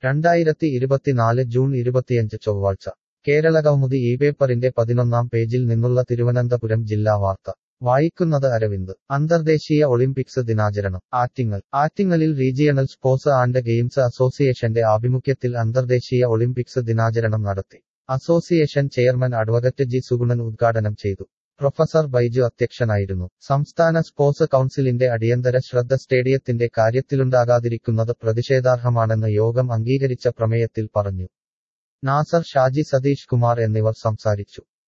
രണ്ടായിരത്തി ഇരുപത്തിനാല് ജൂൺ ഇരുപത്തിയഞ്ച് ചൊവ്വാഴ്ച കേരള കൗമുദി ഈ പേപ്പറിന്റെ പതിനൊന്നാം പേജിൽ നിന്നുള്ള തിരുവനന്തപുരം ജില്ലാ വാർത്ത വായിക്കുന്നത് അരവിന്ദ് അന്തർദേശീയ ഒളിമ്പിക്സ് ദിനാചരണം ആറ്റിങ്ങൽ ആറ്റിങ്ങലിൽ റീജിയണൽ സ്പോർട്സ് ആൻഡ് ഗെയിംസ് അസോസിയേഷന്റെ ആഭിമുഖ്യത്തിൽ അന്തർദേശീയ ഒളിമ്പിക്സ് ദിനാചരണം നടത്തി association chairman advocate G Sugunan ഉദ്ഘാടനം ചെയ്തു പ്രൊഫസർ ബൈജു അധ്യക്ഷനായിരുന്നു സംസ്ഥാന സ്പോർട്സ് കൗൺസിലിന്റെ അടിയന്തര ശ്രദ്ധ സ്റ്റേഡിയത്തിന്റെ കാര്യത്തിലുണ്ടാകാതിരിക്കുന്നത് പ്രതിഷേധാർഹമാണെന്ന് യോഗം അംഗീകരിച്ച പ്രമേയത്തിൽ പറഞ്ഞു നാസർ ഷാജി സതീഷ് കുമാർ എന്നിവർ സംസാരിച്ചു